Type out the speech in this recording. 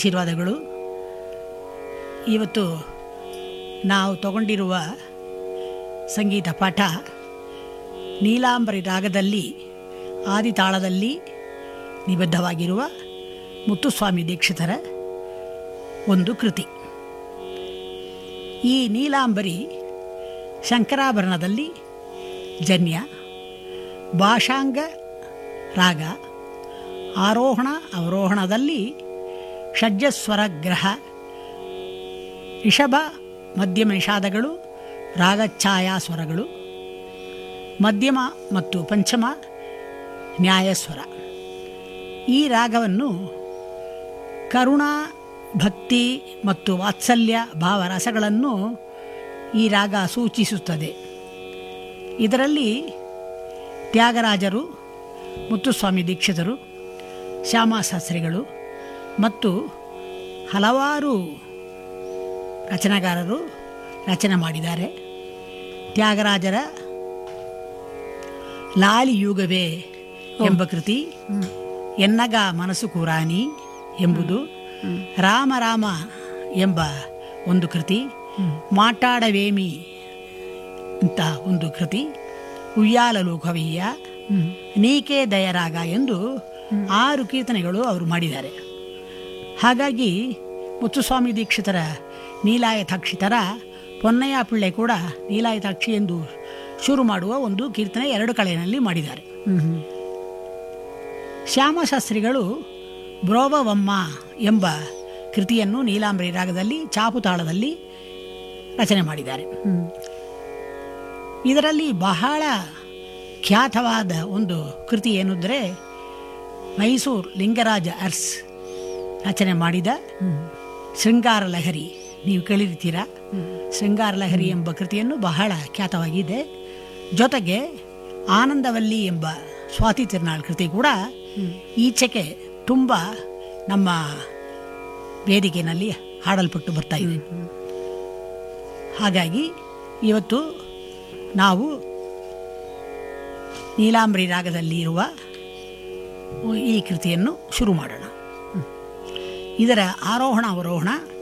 ಆಶೀರ್ವಾದಗಳು ಇವತ್ತು ನಾವು ತಗೊಂಡಿರುವ ಸಂಗೀತ ಪಾಠ ನೀಲಾಂಬರಿ ರಾಗದಲ್ಲಿ ಆದಿತಾಳದಲ್ಲಿ ನಿಬದ್ಧವಾಗಿರುವ ಮುತ್ತುಸ್ವಾಮಿ ದೀಕ್ಷಿತರ ಒಂದು ಕೃತಿ ಈ ನೀಲಾಂಬರಿ ಶಂಕರಾಭರಣದಲ್ಲಿ ಜನ್ಯ ಭಾಷಾಂಗ ರಾಗ ಆರೋಹಣ ಅವರೋಹಣದಲ್ಲಿ ಷಡ್ಜಸ್ವರ ಗ್ರಹ ರಿಷಭ ಮಧ್ಯಮ ನಿಷಾದಗಳು ರಾಗಛಾಯಾ ಸ್ವರಗಳು ಮಧ್ಯಮ ಮತ್ತು ಪಂಚಮ ನ್ಯಾಯಸ್ವರ ಈ ರಾಗವನ್ನು ಕರುಣಾ ಭಕ್ತಿ ಮತ್ತು ವಾತ್ಸಲ್ಯ ಭಾವರಸಗಳನ್ನು ಈ ರಾಗ ಸೂಚಿಸುತ್ತದೆ ಇದರಲ್ಲಿ ತ್ಯಾಗರಾಜರು ಮುತ್ತುಸ್ವಾಮಿ ದೀಕ್ಷಿತರು ಶ್ಯಾಮಶಾಸ್ತ್ರಿಗಳು ಮತ್ತು ಹಲವಾರು ರಚನೆಗಾರರು ರಚನೆ ಮಾಡಿದ್ದಾರೆ ತ್ಯಾಗರಾಜರ ಲಾಲಿಯುಗವೇ ಎಂಬ ಕೃತಿ ಎನ್ನಗ ಮನಸ್ಸು ಕುರಾನಿ ಎಂಬುದು ರಾಮ ರಾಮ ಎಂಬ ಒಂದು ಕೃತಿ ಮಾಟಾಡವೇಮಿ ಅಂತ ಒಂದು ಕೃತಿ ಉಯ್ಯಾಲಲು ಕವಿಯ ನೀಕೆ ದಯರಾಗ ಎಂದು ಆರು ಕೀರ್ತನೆಗಳು ಅವರು ಮಾಡಿದ್ದಾರೆ ಹಾಗಾಗಿ ಮುತ್ತುಸ್ವಾಮಿ ದೀಕ್ಷಿತರ ನೀಲಾಯತಾಕ್ಷಿತರ ಪೊನ್ನಯ್ಯ ಪಿಳ್ಳೆ ಕೂಡ ನೀಲಾಯತಾಕ್ಷಿ ಎಂದು ಶುರು ಮಾಡುವ ಒಂದು ಕೀರ್ತನೆ ಎರಡು ಕಳೆಯಲ್ಲಿ ಮಾಡಿದ್ದಾರೆ ಶ್ಯಾಮಶಾಸ್ತ್ರಿಗಳು ಬ್ರೋಬವಮ್ಮ ಎಂಬ ಕೃತಿಯನ್ನು ನೀಲಾಂಬರಿ ರಾಗದಲ್ಲಿ ಚಾಪುತಾಳದಲ್ಲಿ ರಚನೆ ಮಾಡಿದ್ದಾರೆ ಇದರಲ್ಲಿ ಬಹಳ ಖ್ಯಾತವಾದ ಒಂದು ಕೃತಿ ಏನೆಂದರೆ ಮೈಸೂರು ಲಿಂಗರಾಜ ಅರ್ಸ್ ರಚನೆ ಮಾಡಿದ ಶೃಂಗಾರ ಲಹರಿ ನೀವು ಕೇಳಿರ್ತೀರಾ ಶೃಂಗಾರ ಲಹರಿ ಎಂಬ ಕೃತಿಯನ್ನು ಬಹಳ ಖ್ಯಾತವಾಗಿದೆ ಜೊತೆಗೆ ಆನಂದವಲ್ಲಿ ಎಂಬ ಸ್ವಾತಿ ತಿರುನಾಳ್ ಕೃತಿ ಕೂಡ ಈಚೆಗೆ ತುಂಬ ನಮ್ಮ ವೇದಿಕೆಯಲ್ಲಿ ಹಾಡಲ್ಪಟ್ಟು ಬರ್ತಾ ಇದೆ ಹಾಗಾಗಿ ಇವತ್ತು ನಾವು ನೀಲಾಂಬರಿ ರಾಗದಲ್ಲಿ ಇರುವ ಈ ಕೃತಿಯನ್ನು ಶುರು ಮಾಡೋಣ ಇದರ ಆರೋಹಣ ಅವರೋಹಣ